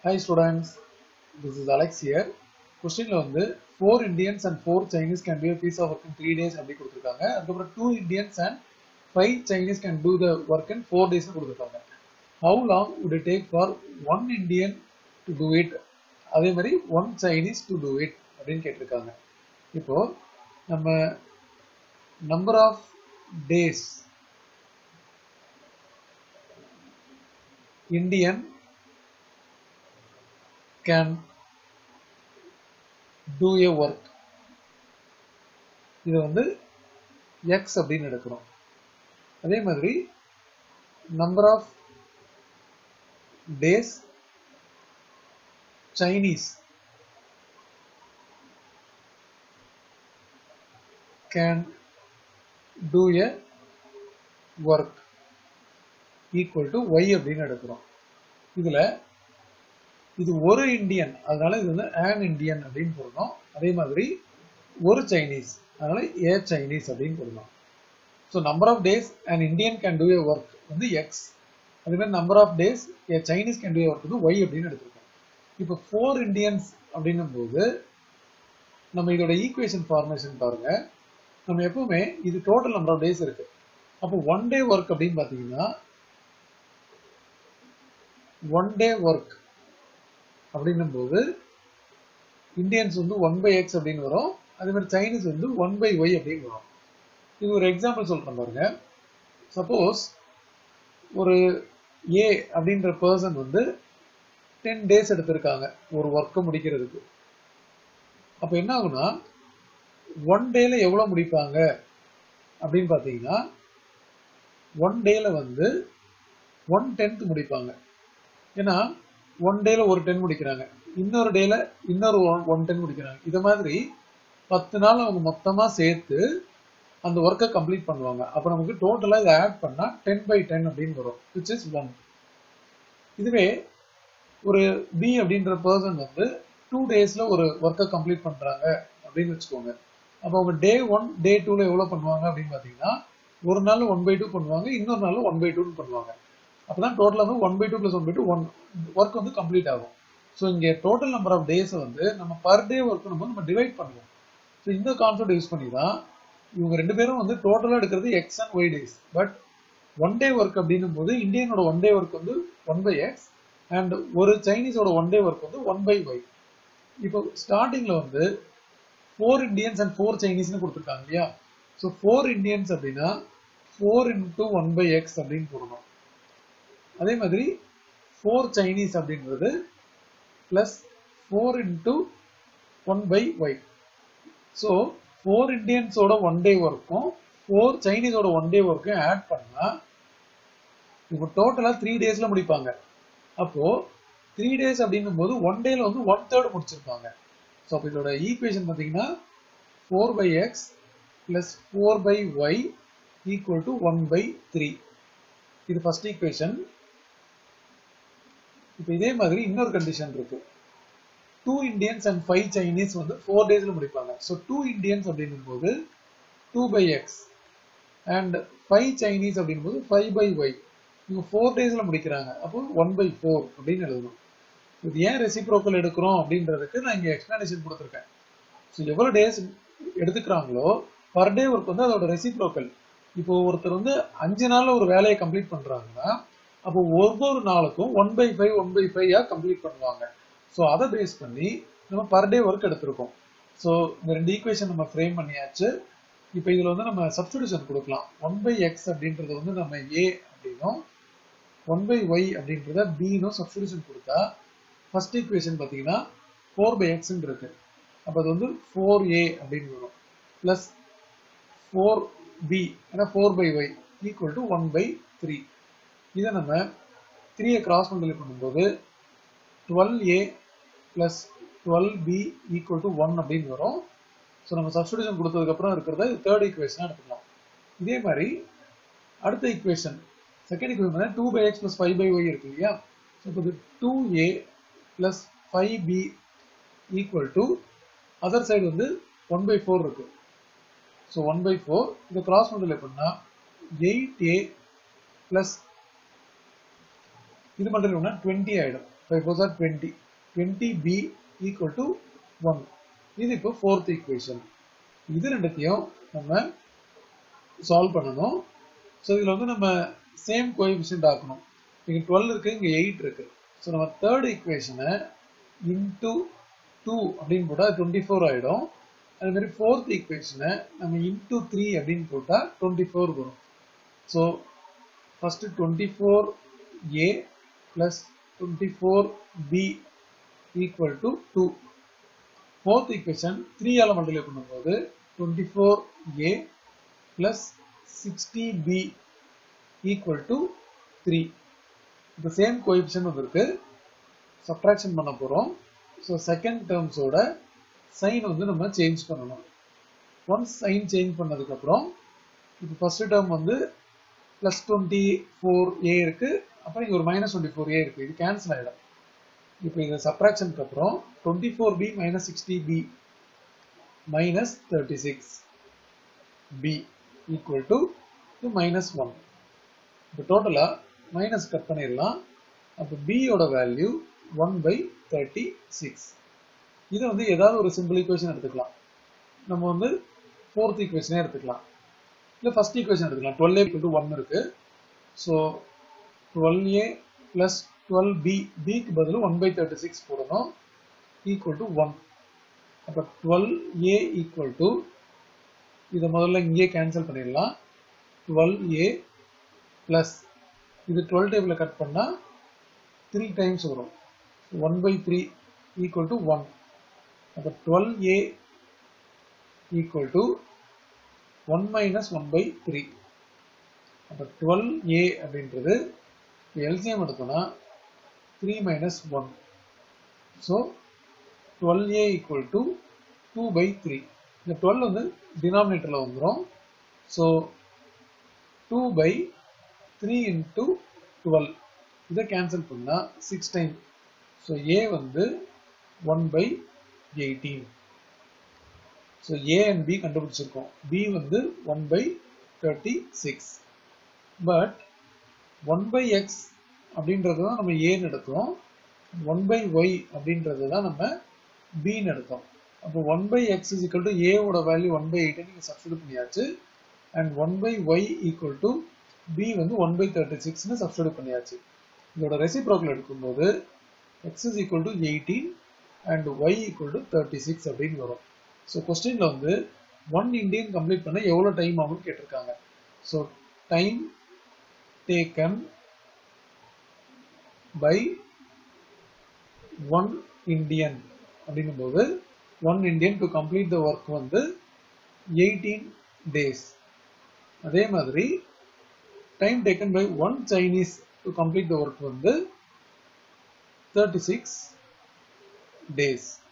Hi students, this is Alex here. கொஸ்டின்ல வந்து four Indians and four Chinese can do piece of work in three days அப்படி கொடுத்துருக்காங்க அதுக்கப்புறம் two Indians and five Chinese can do the work in four days கொடுத்துருக்காங்க how long would it take for one Indian to do it அதே மாதிரி one Chinese to do it அப்படின்னு கேட்டிருக்காங்க இப்போ நம்ம number of days Indian can do a work இது வந்து X அப்படின்னு எடுக்கிறோம் அதே மாதிரி number of days Chinese can do a work equal to Y அப்படின்னு எடுக்கிறோம் இதுல இது ஒரு இந்தியன் அதனால இது வந்து ஆன் இந்தியன் அப்படின்னு போடணும் அதே மாதிரி ஒரு சைனீஸ் அதனால ஏ சைனீஸ் அப்படின்னு போடணும் so number of days and Indian can do a work வந்து எக்ஸ் அதே மாதிரி number of days a Chinese can do a work வந்து ஒய் அப்படின்னு எடுத்துருக்கோம் இப்போ ஃபோர் இந்தியன்ஸ் அப்படின்னும் போது நம்ம இதோட ஈக்குவேஷன் ஃபார்மேஷன் பாருங்க நம்ம எப்பவுமே இது டோட்டல் நம்பர் ஆஃப் டேஸ் இருக்கு அப்போ ஒன் டே ஒர்க் அப்படின்னு பார்த்தீங்கன்னா ஒன் டே ஒர்க் அப்படின்னும் போது இந்தியன்ஸ் வந்து ஒன் பை எக்ஸ் அப்படின்னு வரும் அதே மாதிரி சைனீஸ் வந்து ஒன் பை ஒய் அப்படின்னு வரும் இது ஒரு எக்ஸாம்பிள் சொல்றேன் பாருங்க சப்போஸ் ஒரு ஏ அப்படின்ற பர்சன் வந்து டென் டேஸ் எடுத்திருக்காங்க ஒரு ஒர்க்கை முடிக்கிறதுக்கு அப்போ என்ன ஆகுனா ஒன் டேல எவ்வளோ முடிப்பாங்க அப்படின்னு பார்த்தீங்கன்னா ஒன் டேல வந்து ஒன் டென்த் முடிப்பாங்க ஏன்னா ஒன் டேல ஒரு டென் முடிக்கிறாங்க இன்னொரு டேல இன்னொரு ஒன் டென் முடிக்கிறாங்க இது மாதிரி பத்து நாள் அவங்க மொத்தமா சேர்த்து அந்த ஒர்க்கை கம்ப்ளீட் பண்ணுவாங்க அப்போ நமக்கு டோட்டலா இதை ஆட் பண்ணா டென் பை டென் அப்படின்னு வரும் விச் இஸ் ஒன் இதுவே ஒரு பி அப்படின்ற பர்சன் வந்து டூ டேஸ்ல ஒரு ஒர்க்கை கம்ப்ளீட் பண்றாங்க அப்படின்னு வச்சுக்கோங்க அப்போ அவங்க டே ஒன் டே டூல எவ்வளவு பண்ணுவாங்க அப்படின்னு பாத்தீங்கன்னா ஒரு நாள் ஒன் பை டூ பண்ணுவாங்க இன்னொரு நாள் ஒன் பை டூன்னு பண்ணுவாங்க அப்பதான் டோட்டல் வந்து one by two plus one by two one work வந்து கம்ப்ளீட் ஆகும் ஸோ இங்கே டோட்டல் நம்பர் ஆஃப் டேஸ் வந்து நம்ம பர் டே ஒர்க் நம்ம நம்ம டிவைட் பண்ணுவோம் ஸோ இந்த கான்செப்ட் யூஸ் பண்ணி தான் இவங்க ரெண்டு பேரும் வந்து டோட்டலாக எடுக்கிறது X and Y days but one day work அப்படின்னும் போது இந்தியனோட ஒன் டே ஒர்க் வந்து ஒன் பை எக்ஸ் அண்ட் ஒரு சைனீஸோட ஒன் டே ஒர்க் வந்து ஒன் பை ஒய் இப்போ ஸ்டார்டிங்ல வந்து ஃபோர் இந்தியன்ஸ் அண்ட் ஃபோர் சைனீஸ்னு கொடுத்துருக்காங்க இல்லையா ஸோ ஃபோர் இந்தியன்ஸ் அப்படின்னா four into one by X அப்படின்னு போடணும் அதே மாதிரி ஃபோர் சைனீஸ் அப்படின்றது plus four into one by Y so four இந்தியன்ஸோட ஒன் டே ஒர்க்கும் ஃபோர் சைனீஸோட ஒன் டே ஒர்க்கும் ஆட் பண்ணா இப்போ டோட்டலாக த்ரீ டேஸ்ல முடிப்பாங்க அப்போ த்ரீ டேஸ் அப்படின்னும் போது ஒன் டேல வந்து ஒன் தேர்ட் முடிச்சிருப்பாங்க ஸோ அப்போ இதோட ஈக்குவேஷன் பார்த்தீங்கன்னா four by x plus four by y equal to one by three இது ஃபர்ஸ்ட் ஈக்குவேஷன் இப்போ இதே மாதிரி இன்னொரு கண்டிஷன் இருக்கு two Indians and five Chinese வந்து ஃபோர் டேஸ்ல முடிப்பாங்க ஸோ டூ இந்தியன்ஸ் அப்படின்னும் போது two by X and five Chinese அப்படின்னும் போது ஃபைவ் பை ஒய் இவங்க ஃபோர் டேஸ்ல முடிக்கிறாங்க அப்போ ஒன் பை ஃபோர் அப்படின்னு எழுதணும் இது ஏன் ரெசிப்ரோக்கல் எடுக்கிறோம் அப்படின்றதுக்கு நான் இங்கே எக்ஸ்பிளனேஷன் கொடுத்துருக்கேன் ஸோ எவ்வளோ டேஸ் எடுத்துக்கிறாங்களோ பர் டே ஒர்க் வந்து அதோட ரெசிப்ரோக்கல் இப்போ ஒருத்தர் வந்து அஞ்சு நாள்ல ஒரு வேலையை கம்ப்ளீட் பண்றாங்கன்னா அப்போ ஒவ்வொரு நாளுக்கும் one by five one by ஃபைவா கம்ப்ளீட் பண்ணுவாங்க ஸோ அதை பேஸ் பண்ணி நம்ம பர் டே ஒர்க் எடுத்திருக்கோம் ஸோ இந்த ரெண்டு ஈக்குவேஷன் நம்ம ஃப்ரேம் பண்ணியாச்சு இப்போ இதில் வந்து நம்ம சப்ஸ்டியூஷன் கொடுக்கலாம் ஒன் பை எக்ஸ் அப்படின்றது வந்து நம்ம ஏ அப்படின்னும் ஒன் பை ஒய் அப்படின்றத பின்னும் சப்ஸ்டியூஷன் கொடுத்தா ஃபர்ஸ்ட் ஈக்குவேஷன் பார்த்தீங்கன்னா ஃபோர் பை எக்ஸ்ன்னு இருக்கு அப்போ அது வந்து ஃபோர் ஏ அப்படின்னு வரும் ப்ளஸ் ஃபோர் பி ஏன்னா four by y equal to one by three இதை நம்ம த்ரீயை கிராஸ் மல்டிப்ளை பண்ணும்போது twelve a plus twelve b equal to one அப்படின்னு வரும் ஸோ நம்ம சப்ஸ்டியூஷன் கொடுத்ததுக்கப்புறம் இருக்கிறத தேர்ட் ஈக்குவேஷனாக எடுத்துக்கலாம் இதே மாதிரி அடுத்த equation second equation two by x plus five by y இருக்கு இல்லையா ஸோ இப்போ two a plus five b equal to other side வந்து ஒன் பை ஃபோர் இருக்கு ஸோ ஒன் பை ஃபோர் இதை கிராஸ் மல்டிப்ளை பண்ணால் எயிட் ஏ ப்ளஸ் இது மட்டும் இல்லைன்னா டுவெண்ட்டி ஆயிடும் five four or twenty twenty b equal to one இது இப்போ ஃபோர்த் ஈக்குவேஷன் இது ரெண்டுத்தையும் நம்ம சால்வ் பண்ணணும் ஸோ இதில் வந்து நம்ம சேம் கோஎஃபிஷியன்ட் ஆக்கணும் இங்கே டுவெல் இருக்கு இங்கே எயிட் இருக்கு ஸோ நம்ம தேர்ட் ஈக்குவேஷனை இன்டூ டூ அப்படின்னு போட்டால் டுவெண்ட்டி ஃபோர் ஆகிடும் அது மாதிரி ஃபோர்த் ஈக்குவேஷனை நம்ம இன்டூ த்ரீ அப்படின்னு போட்டால் டுவெண்ட்டி ஃபோர் வரும் so first twenty four a plus twenty four b equal to two fourth equation த்ரீயால் மல்டிப்ளை பண்ணும்போது twenty four a plus sixty b equal to three இப்போ சேம் கோஎஃபிஷியன் வந்திருக்கு subtraction பண்ண போகிறோம் so second டேர்ம்ஸோட sign வந்து நம்ம change பண்ணணும் once sign change பண்ணதுக்கப்புறம் இப்போ ஃபர்ஸ்ட் டேர்ம் வந்து ப்ளஸ் டுவெண்ட்டி ஃபோர் ஏ இருக்கு அப்புறம் இங்கே ஒரு மைனஸ் டுவெண்ட்டி ஃபோர் ஏ இருக்கு இது கேன்சல் ஆகிடும் இப்போ இந்த சப்ராக்ஷனுக்கு அப்புறம் twenty four b minus sixty b minus thirty six b equal to to minus one இப்போ டோட்டலாக மைனஸ் கட் பண்ணிடலாம் அப்போ பியோட value one by thirty six இது வந்து ஏதாவது ஒரு சிம்பிள் ஈக்குவேஷன் எடுத்துக்கலாம் நம்ம வந்து ஃபோர்த் ஈக்குவேஷனே எடுத்துக்கலாம் இல்லை ஃபர்ஸ்ட் ஈக்குவேஷன் எடுத்துக்கலாம் டுவெல் ஏ டு ஒன் இருக்கு so twelve a plus twelve b பிக்கு பதில் ஒன் பை தேர்ட்டி சிக்ஸ் போடணும் ஈக்குவல் டு ஒன் அப்போ டுவெல் ஏ ஈக்குவல் டு இதை முதல்ல இங்கே கேன்சல் பண்ணிடலாம் டுவெல் ஏ ப்ளஸ் இது டுவெல் டேபிளில் கட் பண்ணால் த்ரீ டைம்ஸ் வரும் one by three equal to one அப்போ twelve a equal to one minus one by three அப்போ டுவெல் ஏ அப்படின்றது எல்சிஎம் எடுத்தோம்னா three minus one so twelve a equal to two by three இந்த twelve வந்து டினாமினேட்டரில் வந்துடும் so two by three into twelve இதை cancel பண்ணால் six time so a வந்து one by eighteen so a and b கண்டுபிடிச்சிருக்கோம் b வந்து one by thirty six but one by x அப்படின்றது தான் நம்ம ஏன்னு எடுத்தோம் ஒன் பை ஒய் அப்படின்றது தான் நம்ம பின்னு எடுத்தோம் அப்போ one by x is equal to ஏவோட வேல்யூ ஒன் பை எயிட்டை நீங்கள் சப்ஸ்டியூட் பண்ணியாச்சு and one by y equal to b வந்து ஒன் பை தேர்ட்டி சிக்ஸ்னு சப்ஸ்டியூட் பண்ணியாச்சு இதோட ரெசிப்ரோக்கல் எடுக்கும்போது x is equal to eighteen and y equal to thirty six அப்படின்னு வரும் ஸோ கொஸ்டினில் வந்து ஒன் இண்டியன் கம்ப்ளீட் பண்ண எவ்வளோ டைம் ஆகும்னு கேட்டிருக்காங்க so time taken by one Indian அப்படின்னும் போது one Indian to complete the work வந்து எயிட்டீன் டேஸ் அதே மாதிரி time taken by one Chinese to complete the work வந்து தேர்ட்டி சிக்ஸ் டேஸ்